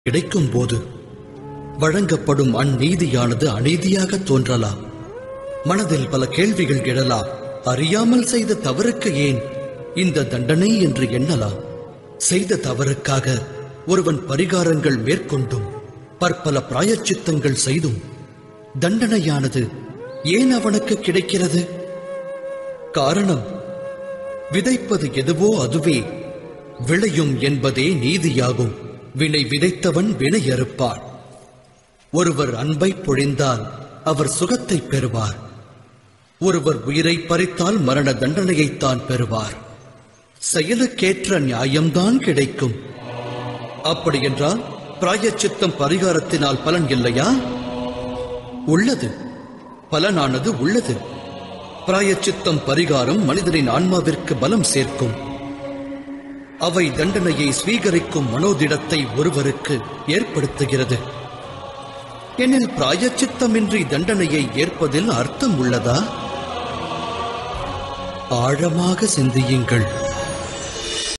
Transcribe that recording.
கிடைக்கும் போது வழங்கப்படும் அந்நீதியானது அநீதியாக தோன்றலாம் மனதில் பல கேள்விகள் எழலாம் அறியாமல் செய்த தவறுக்கு ஏன் இந்த தண்டனை என்று எண்ணலாம் செய்த தவறுக்காக ஒருவன் பரிகாரங்கள் மேற்கொண்டும் பற்பல பிராயச்சித்தங்கள் செய்தும் தண்டனையானது ஏன் அவனுக்கு கிடைக்கிறது காரணம் விதைப்பது எதுவோ அதுவே விளையும் என்பதே நீதியாகும் வினை விதைத்தவன் வினை அறுப்பான் ஒருவர் அன்பை பொழிந்தால் அவர் சுகத்தை பெறுவார் ஒருவர் உயிரை பறித்தால் மரண தண்டனையைத்தான் பெறுவார் செயலுக்கேற்ற நியாயம்தான் கிடைக்கும் அப்படியென்றால் பிராயச்சித்தம் பரிகாரத்தினால் பலன் இல்லையா உள்ளது பலனானது உள்ளது பிராயச்சித்தம் பரிகாரம் மனிதனின் ஆன்மாவிற்கு பலம் சேர்க்கும் அவை தண்டனையை ஸ்வீகரிக்கும் மனோதிடத்தை ஒருவருக்கு ஏற்படுத்துகிறது எனில் பிராயச்சித்தமின்றி தண்டனையை ஏற்பதில் அர்த்தம் உள்ளதா ஆழமாக சிந்தியுங்கள்